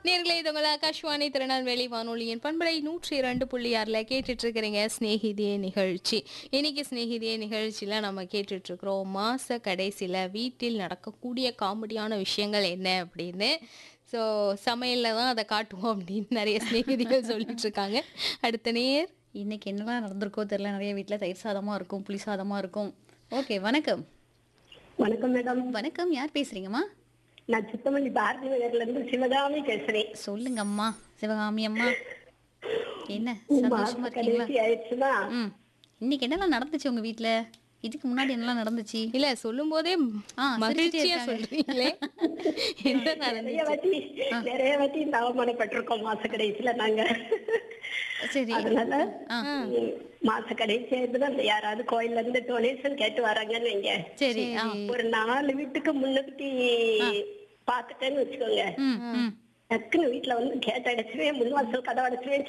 நேர்களே இது உங்கள் ஆகாஷ்வாணி திருநெல்வேலி வானொலியின் பண்பலை நூற்றி இரண்டு புள்ளி ஆறில் கேட்டுட்டு இருக்கிறீங்க ஸ்நேகிதியே நிகழ்ச்சி இன்னைக்கு ஸ்நேகிதியே நிகழ்ச்சியில் நம்ம கேட்டுட்டு இருக்கிறோம் மாச கடைசியில் வீட்டில் நடக்கக்கூடிய காமெடியான விஷயங்கள் என்ன அப்படின்னு ஸோ சமையலில் தான் அதை காட்டுவோம் அப்படின்னு நிறைய ஸ்நேகிதிகள் சொல்லிட்டு இருக்காங்க அடுத்த நேர் இன்னைக்கு என்னலாம் நடந்திருக்கோ தெரியல நிறைய வீட்டில் தயிர் சாதமா இருக்கும் புளி சாதமா இருக்கும் ஓகே வணக்கம் வணக்கம் மேடம் வணக்கம் யார் பேசுறீங்கம்மா நான் சித்தமல்லி பாரதி நகர்ல இருந்து சிவகாமி பேசுறேன் சொல்லுங்க அம்மா சிவகாமி அம்மா என்ன சந்தோஷமா மாச இருக்கீங்களா கடைசி ஆயிடுச்சுன்னா ம் இன்னைக்கு என்னலாம் நடந்துச்சு உங்க வீட்ல இதுக்கு முன்னாடி என்னலாம் நடந்துச்சு இல்லை சொல்லும் போதே ஆ, சிரிச்சிட்டே மகிழ்ச்சியா இருக்காங்க. சொல்றீங்களே என்ன நிறைய நடந்துச்சு வாட்டி நிறைய வாட்டி இந்த அவமானப்பட்டிருக்கோம் மாச கடைசியில நாங்க சரி அதனால ஆ. ம், மாச கடைசி ஆயிடுதுன்னா இந்த யாராவது கோயில்ல இருந்து டொனேஷன் கேட்டு வராங்கன்னு வைங்க சரி ஆ ஒரு நாலு வீட்டுக்கு முன்னுக்கு பாத்துட்டேன்னு வச்சுக்கோங்க ம் ம் டக்குன்னு வீட்டுல வந்து கேட்ட அடைச்சுவேன் முன் வாசல் கதவை அடைச்சுவேன்